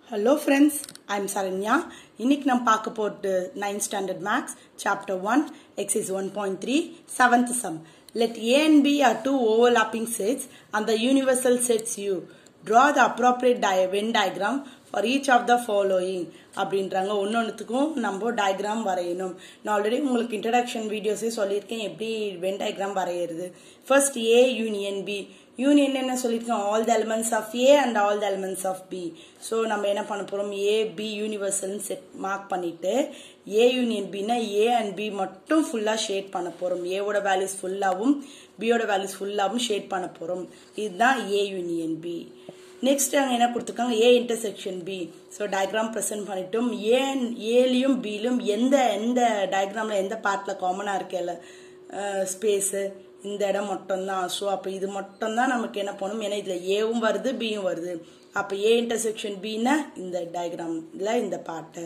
hello friends I'm Saranya இன்னைக்கு நம்ம பார்க்க போகிறது ninth standard maths chapter one exercise one point three seventh sum let A and B are two overlapping sets அந்த universal sets U draw the appropriate di Venn diagram for each of the following அப்படின்றாங்க ஒன்னொன்னுத்துக்கும் நம்ம diagram வரையணும் நான் already உங்களுக்கு introduction வீடியோஸே சொல்லியிருக்கேன் எப்படி Venn diagram வரையிறது first A union B union என்ன சொல்லியிருக்கோம் all the elements of A and all the elements of B so நம்ம என்ன பண்ண போகிறோம் ஏ பி யூனிவர்சல்னு செட் மார்க் பண்ணிட்டு ஏ யூனியன் பின்னா ஏ அண்ட் பி மட்டும் ஃபுல்லாக ஷேட் பண்ண போகிறோம் ஏவோட வேல்யூஸ் ஃபுல்லாகவும் பியோட வேல்யூஸ் ஃபுல்லாகவும் ஷேட் பண்ண போகிறோம் இதுதான் ஏ யூனியன் பி நெக்ஸ்ட் அங்கே என்ன கொடுத்துருக்காங்க A intersection B so diagram present பண்ணிட்டோம் ஏ ஏலையும் பிலும் எந்த எந்த டயக்ராமில் எந்த பார்ட்டில் காமனாக இருக்கல ஸ்பேஸு இந்த இடம் மட்டும்தான் ஸோ அப்போ இது மட்டும்தான் நமக்கு என்ன பண்ணணும் ஏன்னா இதில் ஏவும் வருது பியும் வருது அப்போ ஏ இன்டர்செக்ஷன் பின்னா இந்த டயக்ராமில் இந்த பார்ட்டு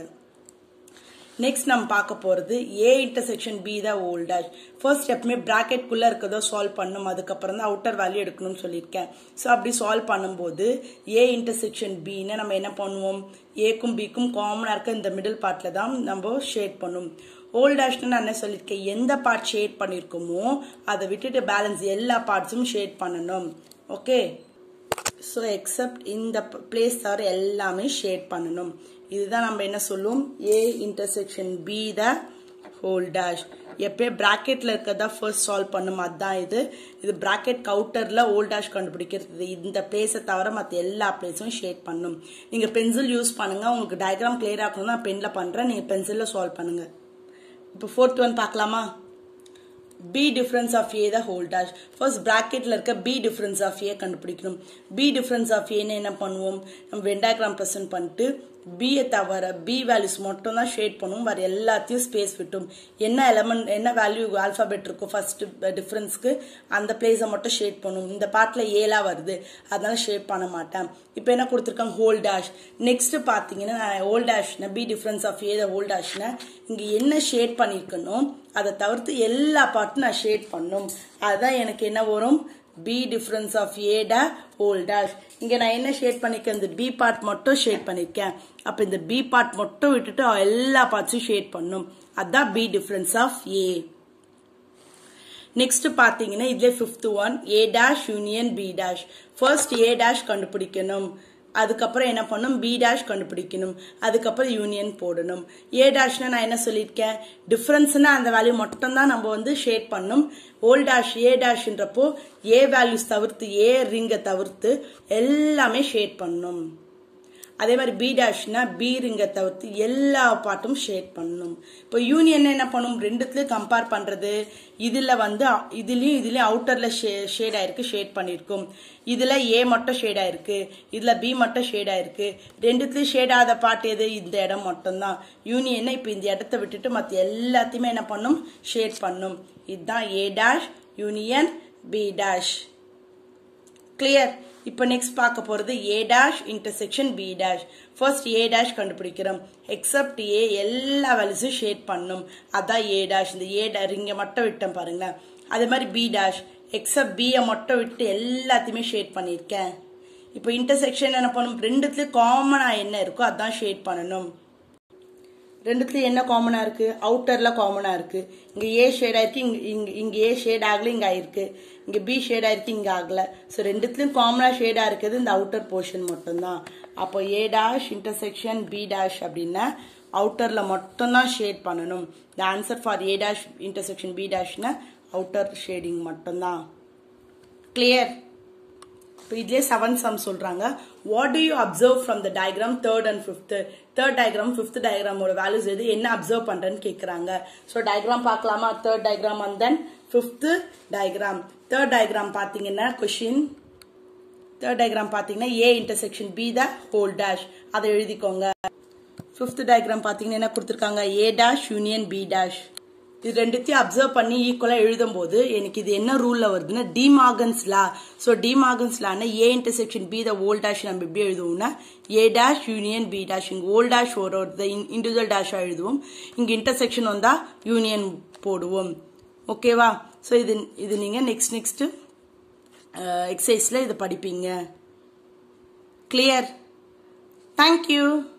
நெக்ஸ்ட் நம்ம பார்க்க போகிறது ஏ இன்டர்செக்ஷன் பி தான் ஓல்டாஷ் ஃபர்ஸ்ட் எப்பவுமே ப்ராக்கெட்குள்ளே இருக்கிறதோ சால்வ் பண்ணும் அதுக்கப்புறம் தான் அவுட்டர் வேல்யூ எடுக்கணும்னு சொல்லியிருக்கேன் ஸோ அப்படி சால்வ் பண்ணும்போது ஏ இன்டர்செக்ஷன் பின்னு நம்ம என்ன பண்ணுவோம் ஏக்கும் பிக்கும் காமனாக இருக்க இந்த மிடில் பார்ட்டில் தான் நம்ம ஷேட் பண்ணும் ஓல்டாஷ்னு நான் என்ன சொல்லியிருக்கேன் எந்த பார்ட் ஷேட் பண்ணியிருக்கோமோ அதை விட்டுட்டு பேலன்ஸ் எல்லா பார்ட்ஸும் ஷேட் பண்ணணும் ஓகே ஸோ எக்ஸப்ட் இந்த பிளேஸ் தவிர எல்லாமே ஷேட் பண்ணணும் இதுதான் நம்ம என்ன சொல்லுவோம் A intersection B the whole dash எப்பயே ப்ராக்கெட்ல இருக்கிறதா ஃபர்ஸ்ட் சால்வ் பண்ணும் அதுதான் இது இது ப்ராக்கெட் கவுட்டர்ல ஓல் டேஷ் கண்டுபிடிக்கிறது இந்த பிளேஸை தவிர மற்ற எல்லா பிளேஸும் ஷேட் பண்ணும் நீங்க பென்சில் யூஸ் பண்ணுங்க உங்களுக்கு டயக்ராம் கிளியர் ஆகணும் நான் பென்ல பண்றேன் நீங்க பென்சில்ல சால்வ் பண்ணுங்க இப்போ ஃபோர்த் ஒன் பார்க்கலாமா B difference of A the whole dash first ப்ராக்கெட்ல இருக்க பி டிஃபரன்ஸ் ஆஃப் ஏ கண்டுபிடிக்கணும் பி டிஃபரன்ஸ் ஆஃப் ஏன்னு என்ன பண்ணுவோம் நம்ம வெண்டாகிராம் ப்ரெசென்ட் பண்ணிட்டு பியை தவிர பி வேல்யூஸ் மட்டும் தான் ஷேட் பண்ணுவோம் வேறு எல்லாத்தையும் ஸ்பேஸ் விட்டும் என்ன எலமெண்ட் என்ன வேல்யூ ஆல்ஃபாபெட் இருக்கோ ஃபர்ஸ்ட் டிஃப்ரென்ஸ்க்கு அந்த பிளேஸை மட்டும் ஷேட் பண்ணும் இந்த பார்ட்டில் ஏலா வருது அதனால ஷேட் பண்ண மாட்டேன் இப்போ என்ன கொடுத்துருக்காங்க ஹோல் டேஷ் நெக்ஸ்ட் பார்த்தீங்கன்னா ஹோல் டேஷ்னா B difference of A whole டேஷ்னா இங்கே என்ன ஷேட் பண்ணியிருக்கணும் அதை தவிர்த்து எல்லா பார்ட்டும் நான் ஷேட் பண்ணும் அதுதான் எனக்கு என்ன வரும் பி டிஃபரன்ஸ் ஆஃப் ஏ டா ஹோல் டேஷ் இங்கே நான் என்ன ஷேட் பண்ணிருக்கேன் இந்த பி பார்ட் மட்டும் ஷேட் பண்ணியிருக்கேன் அப்போ இந்த பி பார்ட் மட்டும் விட்டுட்டு எல்லா பார்ட்ஸும் ஷேட் பண்ணும் அதுதான் B difference of A next பார்த்தீங்கன்னா இதுல fifth one A dash union B dash first A dash கண்டுபிடிக்கணும் அதுக்கப்புறம் என்ன பண்ணும் பி டேஷ் கண்டுபிடிக்கணும் அதுக்கப்புறம் யூனியன் போடணும் ஏ டேஷ்னா நான் என்ன சொல்லியிருக்கேன் டிஃப்ரென்ஸ்னா அந்த வேல்யூ மட்டும் தான் நம்ம வந்து ஷேட் பண்ணும் ஓல் டேஷ் ஏ டேஷ்ன்றப்போ ஏ வேல்யூஸ் தவிர்த்து ஏ ரிங்கை தவிர்த்து எல்லாமே ஷேட் பண்ணும் அதே மாதிரி பி டேஷ்னா பி ரிங்கை தவிர்த்து எல்லா பாட்டும் ஷேட் பண்ணணும் இப்போ யூனியன் என்ன பண்ணும் ரெண்டுத்துலயும் கம்பேர் பண்றது இதுல வந்து இதுலயும் இதுலயும் அவுட்டர்ல ஷேட் ஆயிருக்கு ஷேட் பண்ணிருக்கும் இதுல ஏ மட்டும் ஷேட் ஆயிருக்கு இதுல பி மட்டும் ஷேட் ஆயிருக்கு ரெண்டுத்துலயும் ஷேட் ஆகாத பாட்டு எது இந்த இடம் மட்டும்தான் யூனியனை இப்போ இந்த இடத்த விட்டுட்டு மற்ற எல்லாத்தையுமே என்ன பண்ணும் ஷேட் பண்ணும் இதுதான் A dash union B dash clear இப்போ நெக்ஸ்ட் பார்க்க போகிறது A dash intersection B dash first A dash கண்டுபிடிக்கிறோம் எக்ஸப்ட் ஏ எல்லா வேல்யூஸும் ஷேட் பண்ணும் அதான் ஏ டேஷ் இந்த ஏ டேஷ் இங்கே மட்டும் விட்டேன் பாருங்களேன் அதே மாதிரி பி டேஷ் எக்ஸப்ட் பியை மட்டும் விட்டு எல்லாத்தையுமே ஷேட் பண்ணியிருக்கேன் இப்போ இன்டர்செக்ஷன் என்ன பண்ணும் ரெண்டுத்துலேயும் காமனாக என்ன இருக்கோ அதான் ஷேட் பண்ணணும் ரெண்டுத்துலயும் என்ன காமனா இருக்கு அவுட்டர்ல காமனா இருக்கு இங்க ஏ ஷேட் ஆயிருக்கு இங்க இங்க இங்க ஏ ஷேட் ஆகல இங்க ஆயிருக்கு இங்க பி ஷேட் ஆயிருக்கு இங்க ஆகல ஸோ ரெண்டுத்துலயும் காமனா ஷேடா இருக்குது இந்த அவுட்டர் போர்ஷன் மட்டும்தான் அப்போ A dash intersection B dash அப்படின்னா அவுட்டர்ல மட்டும்தான் ஷேட் பண்ணணும் the answer for A dash intersection B டேஷ்னா அவுட்டர் ஷேடிங் மட்டும்தான் கிளியர் இப்போ இதுலேயே செவன் சம் சொல்றாங்க what do you observe from the diagram third and fifth third diagram fifth டயக்ராமோட வேல்யூஸ் எது என்ன அப்சர்வ் பண்றேன்னு கேட்குறாங்க ஸோ டயக்ராம் பார்க்கலாமா third diagram and then fifth diagram third diagram பார்த்தீங்கன்னா கொஷின் தேர்ட் டயக்ராம் பார்த்தீங்கன்னா A intersection B the whole dash அதை எழுதிக்கோங்க ஃபிஃப்த் டயக்ராம் பார்த்தீங்கன்னா என்ன கொடுத்துருக்காங்க A dash union B dash இது ரெண்டுத்தையும் அப்சர்வ் பண்ணி ஈக்குவலா எழுதும் போது எனக்கு இது என்ன ரூல்ல வருதுன்னா டிமாகன்ஸ் லா ஸோ டிமாகன்ஸ் லான A intersection B the whole dash நம்ம எப்படி எழுதுவோம்னா A dash union B dash இங்க ஓல் டேஷ் ஒரு இண்டிவிஜுவல் டேஷா எழுதுவோம் இங்க இன்டர்செக்ஷன் வந்தா யூனியன் போடுவோம் ஓகேவா ஸோ இது இது நீங்க நெக்ஸ்ட் நெக்ஸ்ட் எக்ஸசைஸ்ல இதை படிப்பீங்க கிளியர் தேங்க்யூ